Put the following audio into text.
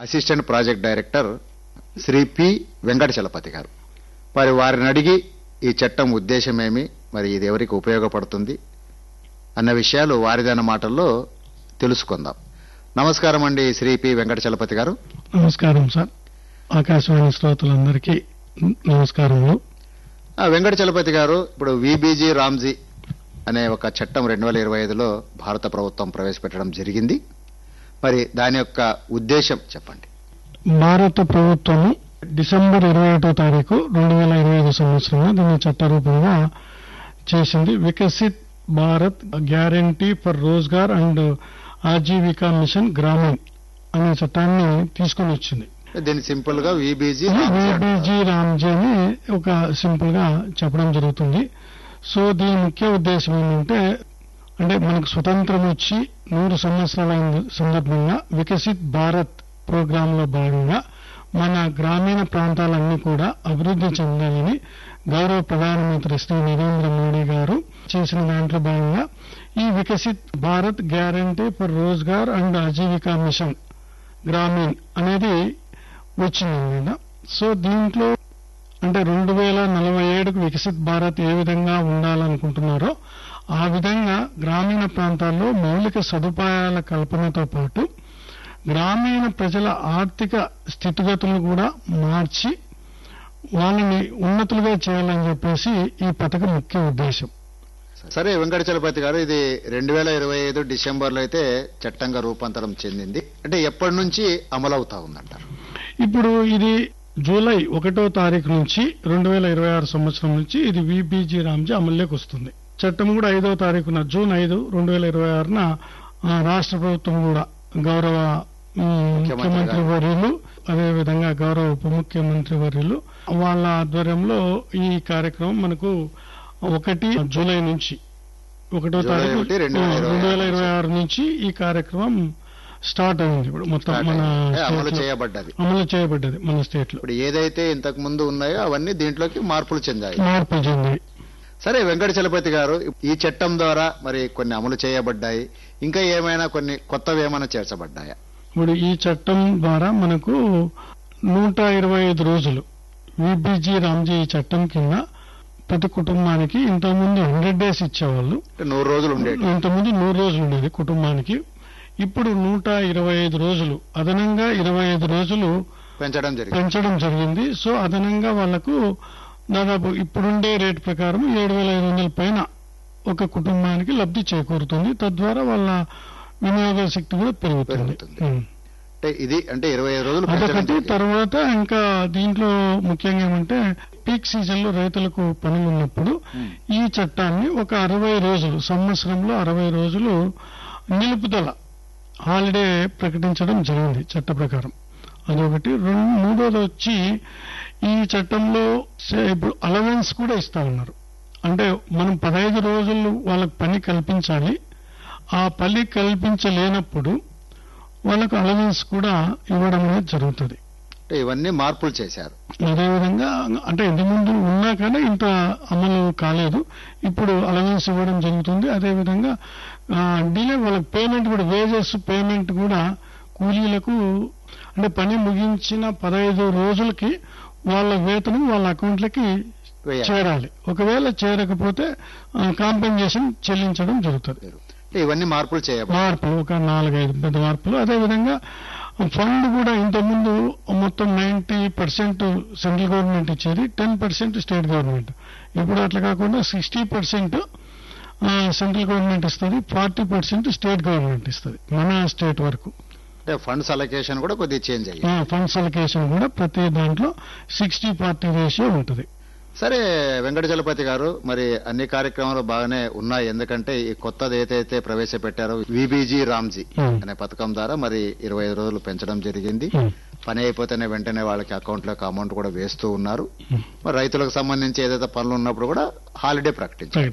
Assistant project director Sri P Venkata Chalapathi garu మరి వారిని అడిగి ఈ చట్టం ఉద్దేశం ఏమి మరి ఇది ఎవరికి ఉపయోగపడుతుంది అన్న విషయాలు వారిదైన మాటల్లో తెలుసుకుందాం నమస్కారం అండి శ్రీ పి వెంకట చలపతి గారు నమస్కారం సార్ ఆకాశవాణి శ్రోతలందరికీ నమస్కారములు ఆ, వెంకట చలపతి గారు ఇప్పుడు విబీజీ రామ్జీ అనే ఒక చట్టం రెండు వేల ఇరవై ఐదులో భారత ప్రభుత్వం ప్రవేశపెట్టడం జరిగింది మరి దాని యొక్క ఉద్దేశం చెప్పండి భారత ప్రభుత్వము డిసెంబర్ ఇరవై ఒకటో తారీఖు రెండు వేల ఇరవై ఐదు సంవత్సరంలో దీన్ని చట్టరూపంగా చేసింది Viksit Bharat guarantee for Rozgar and Ajeevika mission Grameen అనే చట్టాన్ని తీసుకొని వచ్చింది దీన్ని సింపుల్ గా విబీజీ విబిజి రామ్జీ అని ఒక సింపుల్ గా చెప్పడం జరుగుతుంది సో దీని ముఖ్య ఉద్దేశం ఏంటంటే అంటే మనకు స్వతంత్రం వచ్చి నూరు సంవత్సరాలైన సందర్భంగా వికసిత్ భారత్ ప్రోగ్రామ్ లో భాగంగా మన గ్రామీణ ప్రాంతాలన్నీ కూడా అభివృద్ధి చెందాలని గౌరవ ప్రధానమంత్రి శ్రీ నరేంద్ర మోడీ గారు చేసిన దాంట్లో భాగంగా ఈ Viksit Bharat guarantee for Rozgar and Ajeevika mission Grameen అనేది వచ్చిందన్నమాట సో దీంట్లో అంటే రెండు వేల నలభై ఏడుకు వికసిత్ భారత్ ఏ విధంగా ఉండాలనుకుంటున్నారో ఆ విధంగా గ్రామీణ ప్రాంతాల్లో మౌలిక సదుపాయాల కల్పనతో పాటు గ్రామీణ ప్రజల ఆర్థిక స్థితిగతులను కూడా మార్చి వాళ్ళని ఉన్నతులుగా చేయాలని చెప్పేసి ఈ పథకం ముఖ్య ఉద్దేశం సరే వెంకట చలపతి గారు ఇది రెండు వేల ఇరవై ఐదు డిసెంబర్ లో అయితే చట్టంగా రూపాంతరం చెందింది అంటే ఎప్పటి నుంచి అమలవుతా ఉందంటారు ఇప్పుడు ఇది జూలై ఒకటో తారీఖు నుంచి రెండు వేల ఇరవై ఆరు సంవత్సరం నుంచి ఇది విబిజి రామ్జీ అమల్లోకి వస్తుంది చట్టం కూడా ఐదో తారీఖున జూన్ ఐదు రెండు వేల ఇరవై ఆరున ఆ, రాష్ట్ర ప్రభుత్వం కూడా గౌరవ ఉమ్, ముఖ్యమంత్రి వర్యులు అదేవిధంగా గౌరవ ఉప ముఖ్యమంత్రి వర్యులు వాళ్ళ ఆధ్వర్యంలో ఈ కార్యక్రమం మనకు ఒకటి జూలై నుంచి ఒకటో జూలై తారీఖు ఒకటి, రెండు వేల ఇరవై రెండు వేల ఇరవై ఆరు నుంచి ఈ కార్యక్రమం స్టార్ట్ అయింది ఇప్పుడు మొత్తం మన అంటే అమలు స్టేట్ లో చేయబడ్డది అమలు చేయబడ్డది మన స్టేట్ లో ఇప్పుడు ఏదైతే ఇంతకు ముందు ఉన్నాయో అవన్నీ దీంట్లోకి మార్పులు చెందాయి మార్పులు చెందాయి సరే వెంకట చలపతి గారు ఈ చట్టం ద్వారా మరి కొన్ని అమలు చేయబడ్డాయి ఇంకా ఏమైనా కొన్ని కొత్తవి ఏమైనా చేర్చబడ్డాయా ఇప్పుడు ఈ చట్టం ద్వారా మనకు నూట ఇరవై ఐదు రోజులు విబిజి రామ్జీ ఈ చట్టం కింద ప్రతి కుటుంబానికి ఇంతకుముందు హండ్రెడ్ డేస్ ఇచ్చేవాళ్ళు అంటే నూరు రోజులు ఉండేది ఇంతకుముందు నూరు రోజులు ఉండేది కుటుంబానికి ఇప్పుడు నూట ఇరవై ఐదు రోజులు అదనంగా ఇరవై ఐదు రోజులు పెంచడం జరిగింది పెంచడం జరిగింది సో అదనంగా వాళ్లకు దాదాపు ఇప్పుడుండే రేట్ ప్రకారం ఏడు వేల ఐదు వందల పైన ఒక కుటుంబానికి లబ్ధి చేకూరుతుంది తద్వారా వాళ్ళ వినియోగ శక్తి కూడా పెరుగుతుంది పెరుగుతుంది. ఉం. అంటే ఇది అంటే ఇరవై ఐదు రోజులు పెంచడం అదొకటి జరిగింది. తర్వాత ఇంకా దీంట్లో ముఖ్యంగా ఏమంటే పీక్ సీజన్ లో రైతులకు పనులు ఉన్నప్పుడు ఉం. ఈ చట్టాన్ని ఒక అరవై రోజులు సంవత్సరంలో అరవై రోజులు నిలుపుదల హాలిడే ప్రకటించడం జరిగింది చట్ట ప్రకారం అదొకటి రెండు మూడోది వచ్చి ఈ చట్టంలో సే- ఇప్పుడు అలవెన్స్ కూడా ఇస్తా ఉన్నారు అంటే మనం పదహైదు రోజులు వాళ్ళకి పని కల్పించాలి ఆ పని కల్పించలేనప్పుడు వాళ్ళకు అలవెన్స్ కూడా ఇవ్వడం అనేది జరుగుతుంది అంటే ఇవన్నీ మార్పులు చేశారు అదేవిధంగా అంటే ఇంతకుముందు ఉన్నా కానీ ఇంత అమలు కాలేదు ఇప్పుడు అలవెన్స్ ఇవ్వడం జరుగుతుంది అదేవిధంగా డిలే వాళ్ళకి పేమెంట్ కూడా వేజెస్ పేమెంట్ కూడా కూలీలకు అంటే పని ముగించిన పదహైదు రోజులకి వాళ్ళ వేతనం వాళ్ళ అకౌంట్లకి వేయాలి. చేరాలి ఒకవేళ చేరకపోతే కాంపెన్సేషన్ చెల్లించడం జరుగుతుంది అంటే ఇవన్నీ మార్పులు చేయబడ్డాయి మార్పులు ఒక నాలుగైదు పెద్ద మార్పులు అదేవిధంగా ఫండ్ కూడా ఇంతకుముందు మొత్తం నైన్టీ పర్సెంట్ సెంట్రల్ గవర్నమెంట్ ఇచ్చేది టెన్ పర్సెంట్ స్టేట్ గవర్నమెంట్ ఇప్పుడు అట్లా కాకుండా సిక్స్టీ పర్సెంట్ సెంట్రల్ గవర్నమెంట్ ఇస్తుంది ఫార్టీ పర్సెంట్ స్టేట్ గవర్నమెంట్ ఇస్తుంది మన స్టేట్ వరకు అంటే ఫండ్స్ అలొకేషన్ కూడా కొద్దిగా చేంజ్ అయ్యింది ఫండ్స్ అలొకేషన్ కూడా ప్రతి దాంట్లో సిక్స్టీ ఫార్టీ రేషియో ఉంటుంది సరే వెంకట చలపతి గారు మరి అన్ని కార్యక్రమాలు బాగానే ఉన్నాయి ఎందుకంటే ఈ కొత్తది ఏదైతే ప్రవేశపెట్టారో విబీజీ రామ్జీ Hmm. అనే పథకం ద్వారా మరి ఇరవై ఐదు రోజులు పెంచడం జరిగింది Hmm. పని అయిపోతేనే వెంటనే వాళ్ళకి అకౌంట్ లోకి అమౌంట్ కూడా వేస్తూ ఉన్నారు మరి రైతులకు సంబంధించి ఏదైతే పనులు ఉన్నప్పుడు కూడా హాలిడే ప్రకటించారు